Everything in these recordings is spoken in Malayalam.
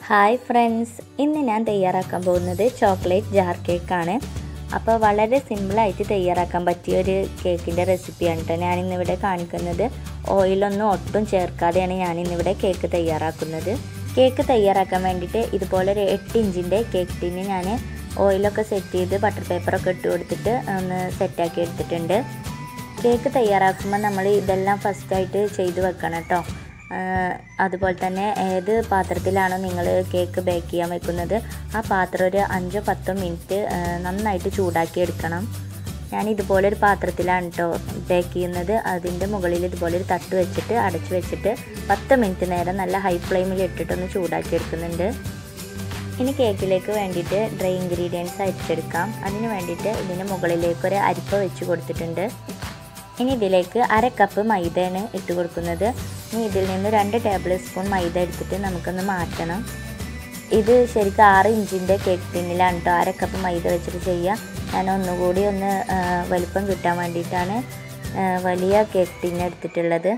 ഹായ് ഫ്രണ്ട്സ് ഇന്ന് ഞാൻ തയ്യാറാക്കാൻ പോകുന്നത് ചോക്ലേറ്റ് ജാർ കേക്കാണ് അപ്പോൾ വളരെ സിമ്പിളായിട്ട് തയ്യാറാക്കാൻ പറ്റിയ ഒരു കേക്കിൻ്റെ റെസിപ്പിയാണ് കേട്ടോ ഞാനിന്നിവിടെ കാണിക്കുന്നത് ഓയിലൊന്നും ഒട്ടും ചേർക്കാതെയാണ് ഞാനിന്നിവിടെ കേക്ക് തയ്യാറാക്കുന്നത് കേക്ക് തയ്യാറാക്കാൻ വേണ്ടിയിട്ട് ഇതുപോലെ ഒരു എട്ട് ഇഞ്ചിൻ്റെ കേക്ക് ടിന് ഞാൻ ഓയിലൊക്കെ സെറ്റ് ചെയ്ത് ബട്ടർ പേപ്പറൊക്കെ ഇട്ട് കൊടുത്തിട്ട് ഒന്ന് സെറ്റാക്കി എടുത്തിട്ടുണ്ട് കേക്ക് തയ്യാറാക്കുമ്പോൾ നമ്മൾ ഇതെല്ലാം ഫസ്റ്റായിട്ട് ചെയ്ത് വെക്കണം കേട്ടോ അതുപോലെ തന്നെ ഏത് പാത്രത്തിലാണോ നിങ്ങൾ കേക്ക് ബേക്ക് ചെയ്യാൻ വെക്കുന്നത് ആ പാത്രം ഒരു അഞ്ചോ പത്തോ മിനിറ്റ് നന്നായിട്ട് ചൂടാക്കി എടുക്കണം ഞാൻ ഇതുപോലെ ഒരു പാത്രത്തിലാണ് കേട്ടോ ബേക്ക് ചെയ്യുന്നത് അതിൻ്റെ മുകളിൽ ഇതുപോലെ ഒരു തട്ട് വെച്ചിട്ട് അടച്ചു വെച്ചിട്ട് പത്ത് മിനിറ്റ് നേരം നല്ല ഹൈ ഫ്ലെയിമിൽ ഇട്ടിട്ടൊന്ന് ചൂടാക്കി എടുക്കുന്നുണ്ട് ഇനി കേക്കിലേക്ക് വേണ്ടിയിട്ട് ഡ്രൈ ഇൻഗ്രീഡിയൻസ് അരിച്ചെടുക്കാം അതിന് വേണ്ടിയിട്ട് ഇതിന് മുകളിലേക്ക് ഒരു അരിപ്പ വെച്ച് കൊടുത്തിട്ടുണ്ട് ഇനി ഇതിലേക്ക് അര കപ്പ് മൈദയാണ് ഇട്ട് കൊടുക്കുന്നത് ഇനി ഇതിൽ നിന്ന് രണ്ട് ടേബിൾ സ്പൂൺ മൈദ എടുത്തിട്ട് നമുക്കൊന്ന് മാറ്റണം ഇത് ശരിക്കും ആറ് ഇഞ്ചിൻ്റെ കേക്ക് ടിന്നിലാണ് കേട്ടോ അര കപ്പ് മൈദ വെച്ചിട്ട് ചെയ്യുക ഞാൻ ഒന്നുകൂടി ഒന്ന് വലിപ്പം കിട്ടാൻ വേണ്ടിയിട്ടാണ് വലിയ കേക്ക് ടിന്ന് എടുത്തിട്ടുള്ളത്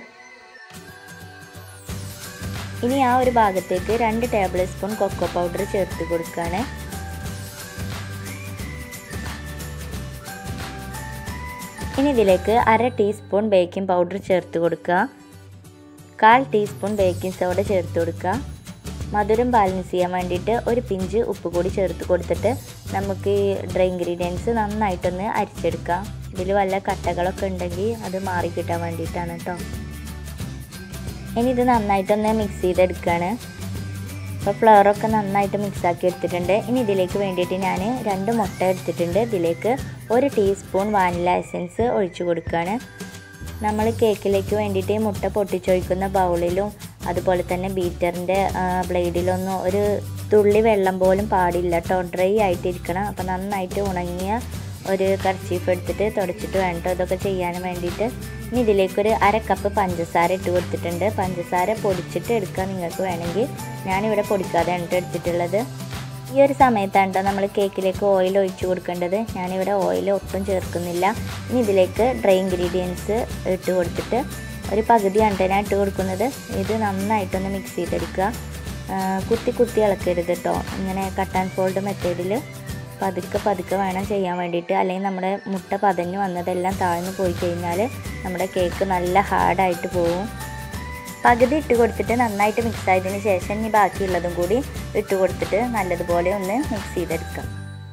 ഇനി ആ ഒരു ഭാഗത്തേക്ക് രണ്ട് ടേബിൾ സ്പൂൺ കൊക്കോ പൗഡർ ചേർത്ത് കൊടുക്കുകയാണ് ഇനി ഇതിലേക്ക് അര ടീസ്പൂൺ ബേക്കിംഗ് പൗഡർ ചേർത്ത് കൊടുക്കുക കാൽ ടീസ്പൂൺ ബേക്കിംഗ് സോഡ ചേർത്ത് കൊടുക്കുക മധുരം ബാലൻസ് ചെയ്യാൻ വേണ്ടിയിട്ട് ഒരു പിഞ്ച് ഉപ്പ് കൂടി ചേർത്ത് കൊടുത്തിട്ട് നമുക്ക് ഈ ഡ്രൈ ഇൻഗ്രീഡിയൻസ് നന്നായിട്ടൊന്ന് അരിച്ചെടുക്കാം ഇതിൽ വല്ല കട്ടകളൊക്കെ ഉണ്ടെങ്കിൽ അത് മാറി കിട്ടാൻ വേണ്ടിയിട്ടാണ് കേട്ടോ ഇനി ഇത് നന്നായിട്ടൊന്ന് മിക്സ് ചെയ്തെടുക്കുകയാണ് അപ്പോൾ ഫ്ലവറൊക്കെ നന്നായിട്ട് മിക്സാക്കി എടുത്തിട്ടുണ്ട് ഇനി ഇതിലേക്ക് വേണ്ടിയിട്ട് ഞാൻ രണ്ട് മുട്ട എടുത്തിട്ടുണ്ട് ഇതിലേക്ക് ഒരു ടീസ്പൂൺ വാനില എസൻസ് ഒഴിച്ചു കൊടുക്കുകയാണ് നമ്മൾ കേക്കിലേക്ക് വേണ്ടിയിട്ട് മുട്ട പൊട്ടിച്ചൊഴിക്കുന്ന ബൗളിലും അതുപോലെ തന്നെ ബീറ്ററിൻ്റെ ബ്ലേഡിലൊന്നും ഒരു തുള്ളി വെള്ളം പോലും പാടില്ല കേട്ടോ ഡ്രൈ ആയിട്ടിരിക്കണം അപ്പോൾ നന്നായിട്ട് ഉണങ്ങിയ ഒരു കർച്ചീഫ് എടുത്തിട്ട് തുടച്ചിട്ട് വേണ്ട ഇതൊക്കെ ചെയ്യാൻ വേണ്ടിയിട്ട് ഇനി ഇതിലേക്കൊരു അര കപ്പ് പഞ്ചസാര ഇട്ട് കൊടുത്തിട്ടുണ്ട് പഞ്ചസാര പൊടിച്ചിട്ട് എടുക്കാൻ നിങ്ങൾക്ക് വേണമെങ്കിൽ ഞാനിവിടെ പൊടിക്കാതെയാണ് എടുത്തിട്ടുള്ളത് ഈ ഒരു സമയത്താണ് കേട്ടോ നമ്മൾ കേക്കിലേക്ക് ഓയിൽ ഒഴിച്ചു കൊടുക്കേണ്ടത് ഞാനിവിടെ ഓയിൽ ഒട്ടും ചേർക്കുന്നില്ല ഇനി ഇതിലേക്ക് ഡ്രൈ ഇൻഗ്രീഡിയൻസ് ഇട്ട് കൊടുത്തിട്ട് ഒരു പകുതിയാണ് കേട്ടോ ഞാൻ ഇട്ട് കൊടുക്കുന്നത് ഇത് നന്നായിട്ടൊന്ന് മിക്സ് ചെയ്തെടുക്കുക കുത്തി കുത്തി ഇളക്കരുത് കേട്ടോ ഇങ്ങനെ കട്ട് ആൻഡ് ഫോൾഡ് മെത്തേഡിൽ പതുക്കെ പതുക്കെ വേണം ചെയ്യാൻ വേണ്ടിയിട്ട് അല്ലെങ്കിൽ നമ്മുടെ മുട്ട പതഞ്ഞ് വന്നതെല്ലാം താഴ്ന്നു പോയി കഴിഞ്ഞാൽ നമ്മുടെ കേക്ക് നല്ല ഹാർഡായിട്ട് പോകും പകുതി ഇട്ട് കൊടുത്തിട്ട് നന്നായിട്ട് മിക്സ് ആയതിന് ശേഷം ഇനി ബാക്കിയുള്ളതും കൂടി ഇട്ട് കൊടുത്തിട്ട് നല്ലതുപോലെ ഒന്ന് മിക്സ് ചെയ്തെടുക്കാം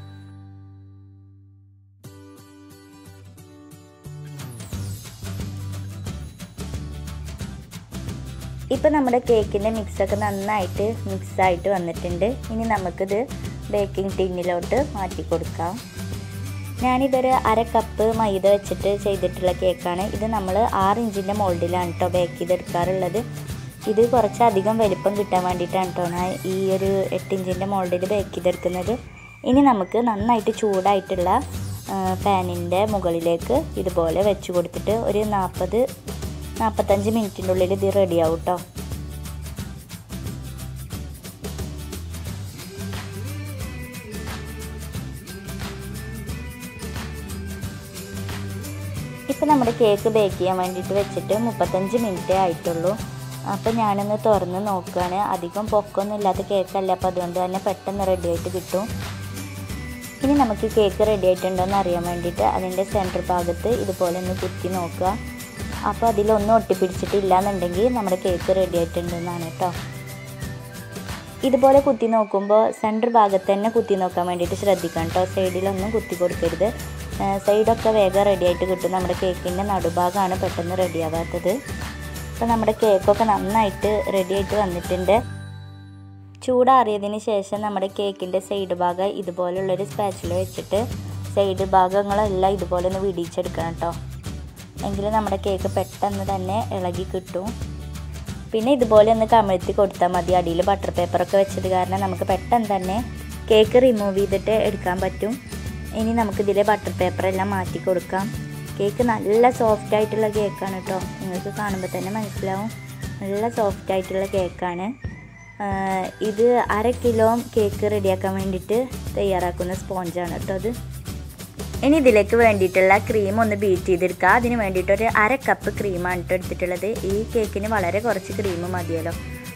ഇപ്പം നമ്മുടെ കേക്കിൻ്റെ മിക്സൊക്കെ നന്നായിട്ട് മിക്സായിട്ട് വന്നിട്ടുണ്ട് ഇനി നമുക്കിത് ബേക്കിംഗ് ടിന്നിലോട്ട് മാറ്റി കൊടുക്കാം ഞാനിതൊരു അര കപ്പ് മൈദ വെച്ചിട്ട് ചെയ്തിട്ടുള്ള കേക്കാണ് ഇത് നമ്മൾ ആറ് ഇഞ്ചിൻ്റെ മോൾഡിലാണ് കേട്ടോ ബേക്ക് ചെയ്തെടുക്കാറുള്ളത് ഇത് കുറച്ചധികം വലിപ്പം കിട്ടാൻ വേണ്ടിയിട്ടാണ് കേട്ടോ ഞാൻ ഈ ഒരു എട്ട് ഇഞ്ചിൻ്റെ മോൾഡിൽ ബേക്ക് ചെയ്തെടുക്കുന്നത് ഇനി നമുക്ക് നന്നായിട്ട് ചൂടായിട്ടുള്ള പാനിൻ്റെ മുകളിലേക്ക് ഇതുപോലെ വെച്ച് കൊടുത്തിട്ട് ഒരു നാൽപ്പത് നാൽപ്പത്തഞ്ച് മിനിറ്റിൻ്റെ ഉള്ളിൽ ഇത് റെഡിയാവും കേട്ടോ ഇപ്പോൾ നമ്മുടെ കേക്ക് ബേക്ക് ചെയ്യാൻ വേണ്ടിയിട്ട് വെച്ചിട്ട് മുപ്പത്തഞ്ച് മിനിറ്റേ ആയിട്ടുള്ളൂ അപ്പോൾ ഞാനൊന്ന് തുറന്ന് നോക്കുകയാണ് അധികം പൊക്കൊന്നും ഇല്ലാത്ത കേക്കല്ല അപ്പോൾ അതുകൊണ്ട് തന്നെ പെട്ടെന്ന് റെഡി ആയിട്ട് കിട്ടും ഇനി നമുക്ക് കേക്ക് റെഡി ആയിട്ടുണ്ടോ എന്ന് അറിയാൻ വേണ്ടിയിട്ട് അതിൻ്റെ സെൻറ്റർ ഭാഗത്ത് ഇതുപോലെ ഒന്ന് കുത്തി നോക്കുക അപ്പോൾ അതിലൊന്നും ഒട്ടിപ്പിടിച്ചിട്ടില്ല എന്നുണ്ടെങ്കിൽ നമ്മുടെ കേക്ക് റെഡി ആയിട്ടുണ്ടെന്നാണ് കേട്ടോ ഇതുപോലെ കുത്തി നോക്കുമ്പോൾ സെൻറ്റർ ഭാഗത്ത് തന്നെ കുത്തി നോക്കാൻ വേണ്ടിയിട്ട് ശ്രദ്ധിക്കണം കേട്ടോ സൈഡിലൊന്നും കുത്തി കൊടുക്കരുത് സൈഡൊക്കെ വേഗം റെഡി ആയിട്ട് കിട്ടും നമ്മുടെ കേക്കിൻ്റെ നടുഭാഗമാണ് പെട്ടെന്ന് റെഡി ആവാത്തത് അപ്പോൾ നമ്മുടെ കേക്കൊക്കെ നന്നായിട്ട് റെഡി ആയിട്ട് വന്നിട്ടുണ്ട് ചൂടാറിയതിന് ശേഷം നമ്മുടെ കേക്കിൻ്റെ സൈഡ് ഭാഗം ഇതുപോലുള്ളൊരു സ്പാച്ചിൽ വെച്ചിട്ട് സൈഡ് ഭാഗങ്ങളെല്ലാം ഇതുപോലെ ഒന്ന് വിടിയിച്ചെടുക്കണം കേട്ടോ എങ്കിൽ നമ്മുടെ കേക്ക് പെട്ടെന്ന് തന്നെ ഇളകി കിട്ടും പിന്നെ ഇതുപോലെ ഒന്ന് കമിഴ്ത്തി കൊടുത്താൽ മതി അടിയിൽ ബട്ടർ പേപ്പറൊക്കെ വെച്ചത് കാരണം നമുക്ക് പെട്ടെന്ന് തന്നെ കേക്ക് റിമൂവ് ചെയ്തിട്ട് എടുക്കാൻ പറ്റും ഇനി നമുക്കിതിലെ ബട്ടർ പേപ്പർ എല്ലാം മാറ്റി കൊടുക്കാം കേക്ക് നല്ല സോഫ്റ്റ് ആയിട്ടുള്ള കേക്കാണ് കേട്ടോ നിങ്ങൾക്ക് കാണുമ്പോൾ തന്നെ മനസ്സിലാവും നല്ല സോഫ്റ്റ് ആയിട്ടുള്ള കേക്കാണ് ഇത് അര കിലോ കേക്ക് റെഡിയാക്കാൻ വേണ്ടിയിട്ട് തയ്യാറാക്കുന്ന സ്പോഞ്ചാണ് കേട്ടോ അത് ഇനി ഇതിലേക്ക് വേണ്ടിയിട്ടുള്ള ക്രീം ഒന്ന് ബീറ്റ് ചെയ്തെടുക്കുക അതിന് വേണ്ടിയിട്ട് ഒരു അര കപ്പ് ക്രീമാണ് കേട്ടോ എടുത്തിട്ടുള്ളത് ഈ കേക്കിന് വളരെ കുറച്ച് ക്രീം മതിയല്ലോ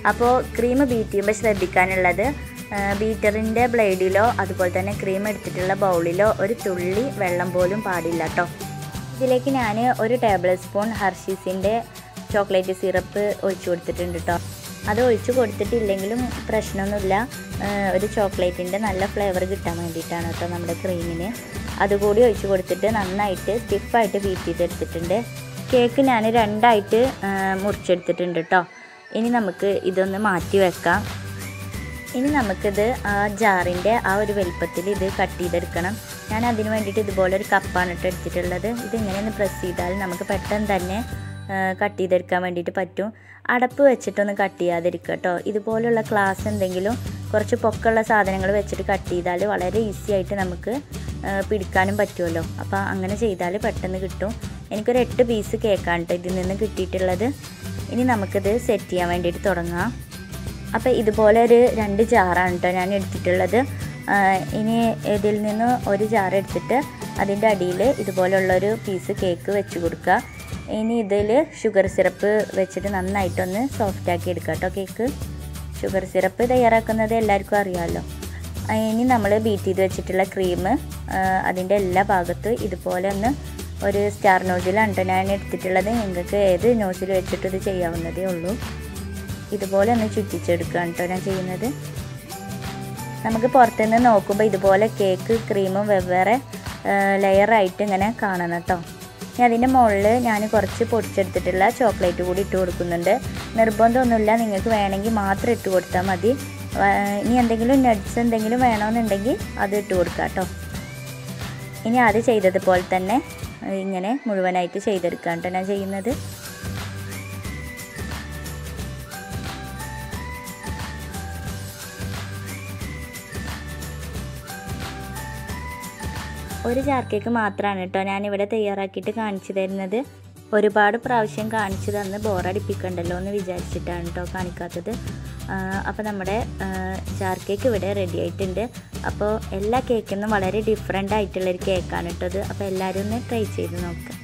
അപ്പോൾ ക്രീം ബീറ്റ് ചെയ്യുമ്പോൾ ശ്രദ്ധിക്കാനുള്ളത് ബീറ്ററിൻ്റെ ബ്ലേഡിലോ അതുപോലെ തന്നെ ക്രീം എടുത്തിട്ടുള്ള ബൗളിലോ ഒരു തുള്ളി വെള്ളം പോലും പാടില്ല കേട്ടോ ഇതിലേക്ക് ഞാൻ ഒരു ടേബിൾ സ്പൂൺ ഹർഷീസിൻ്റെ ചോക്ലേറ്റ് സിറപ്പ് ഒഴിച്ചു കൊടുത്തിട്ടുണ്ട് കേട്ടോ അത് ഒഴിച്ചു കൊടുത്തിട്ടില്ലെങ്കിലും പ്രശ്നമൊന്നുമില്ല ഒരു ചോക്ലേറ്റിൻ്റെ നല്ല ഫ്ലേവർ കിട്ടാൻ വേണ്ടിയിട്ടാണ് കേട്ടോ നമ്മുടെ ക്രീമിന് അതുകൂടി ഒഴിച്ചു കൊടുത്തിട്ട് നന്നായിട്ട് സ്റ്റിഫായിട്ട് ബീറ്റ് ചെയ്തെടുത്തിട്ടുണ്ട് കേക്ക് ഞാൻ രണ്ടായിട്ട് മുറിച്ചെടുത്തിട്ടുണ്ട് കേട്ടോ ഇനി നമുക്ക് ഇതൊന്ന് മാറ്റി വെക്കാം ഇനി നമുക്കിത് ആ ജാറിൻ്റെ ആ ഒരു വലിപ്പത്തിൽ ഇത് കട്ട് ചെയ്തെടുക്കണം ഞാൻ അതിന് വേണ്ടിയിട്ട് ഇതുപോലെ ഒരു കപ്പാണ് ഇട്ട് എടുത്തിട്ടുള്ളത് ഇത് ഇങ്ങനെ ഒന്ന് പ്രസ് ചെയ്താൽ നമുക്ക് പെട്ടെന്ന് തന്നെ കട്ട് ചെയ്തെടുക്കാൻ വേണ്ടിയിട്ട് പറ്റും അടപ്പ് വെച്ചിട്ടൊന്ന് കട്ട് ചെയ്യാതിരിക്കുക കേട്ടോ ഇതുപോലുള്ള ക്ലാസ് എന്തെങ്കിലും കുറച്ച് പൊക്കമുള്ള സാധനങ്ങൾ വെച്ചിട്ട് കട്ട് ചെയ്താൽ വളരെ ഈസി ആയിട്ട് നമുക്ക് പിടിക്കാനും പറ്റുമല്ലോ അപ്പോൾ അങ്ങനെ ചെയ്താൽ പെട്ടെന്ന് കിട്ടും എനിക്കൊരു എട്ട് പീസ് കേക്കാണ് കേട്ടോ ഇതിൽ നിന്ന് കിട്ടിയിട്ടുള്ളത് ഇനി നമുക്കിത് സെറ്റ് ചെയ്യാൻ വേണ്ടിയിട്ട് തുടങ്ങാം അപ്പോൾ ഇതുപോലെ ഒരു രണ്ട് ജാറാണ് കേട്ടോ ഞാൻ എടുത്തിട്ടുള്ളത് ഇനി ഇതിൽ നിന്ന് ഒരു ജാർ എടുത്തിട്ട് അതിൻ്റെ അടിയിൽ ഇതുപോലുള്ളൊരു പീസ് കേക്ക് വെച്ച് കൊടുക്കുക ഇനി ഇതിൽ ഷുഗർ സിറപ്പ് വെച്ചിട്ട് നന്നായിട്ടൊന്ന് സോഫ്റ്റാക്കി എടുക്കുക കേട്ടോ കേക്ക് ഷുഗർ സിറപ്പ് തയ്യാറാക്കുന്നത് എല്ലാവർക്കും അറിയാമല്ലോ ഇനി നമ്മൾ ബീറ്റ് ചെയ്ത് വെച്ചിട്ടുള്ള ക്രീം അതിൻ്റെ എല്ലാ ഭാഗത്തും ഇതുപോലെ ഒന്ന് ഒരു സ്റ്റാർ നോസിലാണ് കേട്ടോ ഞാൻ എടുത്തിട്ടുള്ളത് നിങ്ങൾക്ക് ഏത് നോസിൽ വെച്ചിട്ട് ഇത് ചെയ്യാവുന്നതേ ഉള്ളൂ ഇതുപോലെ ഒന്ന് ചുറ്റിച്ചെടുക്കുകയാണ് കേട്ടോ ഞാൻ ചെയ്യുന്നത് നമുക്ക് പുറത്തുനിന്ന് നോക്കുമ്പോൾ ഇതുപോലെ കേക്ക് ക്രീമും വെവ്വേറെ ലെയറായിട്ട് ഇങ്ങനെ കാണണം കേട്ടോ ഇനി അതിൻ്റെ മുകളിൽ ഞാൻ കുറച്ച് പൊടിച്ചെടുത്തിട്ടുള്ള ചോക്ലേറ്റ് കൂടി ഇട്ട് കൊടുക്കുന്നുണ്ട് നിർബന്ധമൊന്നുമില്ല നിങ്ങൾക്ക് വേണമെങ്കിൽ മാത്രം ഇട്ട് കൊടുത്താൽ മതി ഇനി എന്തെങ്കിലും നട്ട്സ് എന്തെങ്കിലും വേണമെന്നുണ്ടെങ്കിൽ അത് ഇട്ട് കൊടുക്കാം കേട്ടോ ഇനി അത് ചെയ്തതുപോലെ തന്നെ ഇങ്ങനെ മുഴുവനായിട്ട് ചെയ്തെടുക്കാം കേട്ടോ ഞാൻ ചെയ്യുന്നത് ഒരു ജാർ കേക്ക് മാത്രമാണ് കേട്ടോ ഞാനിവിടെ തയ്യാറാക്കിയിട്ട് കാണിച്ചു തരുന്നത് ഒരുപാട് പ്രാവശ്യം കാണിച്ചു തന്ന് ബോറടിപ്പിക്കണ്ടല്ലോ എന്ന് വിചാരിച്ചിട്ടാണ് കേട്ടോ കാണിക്കാത്തത് അപ്പോൾ നമ്മുടെ ജാർ കേക്ക് ഇവിടെ റെഡി ആയിട്ടുണ്ട് അപ്പോൾ എല്ലാ കേക്കിൽ നിന്നും വളരെ ഡിഫറെൻ്റ് ആയിട്ടുള്ളൊരു കേക്കാണ് കേട്ടത് അപ്പോൾ എല്ലാവരും ഒന്ന് ട്രൈ ചെയ്ത് നോക്കാം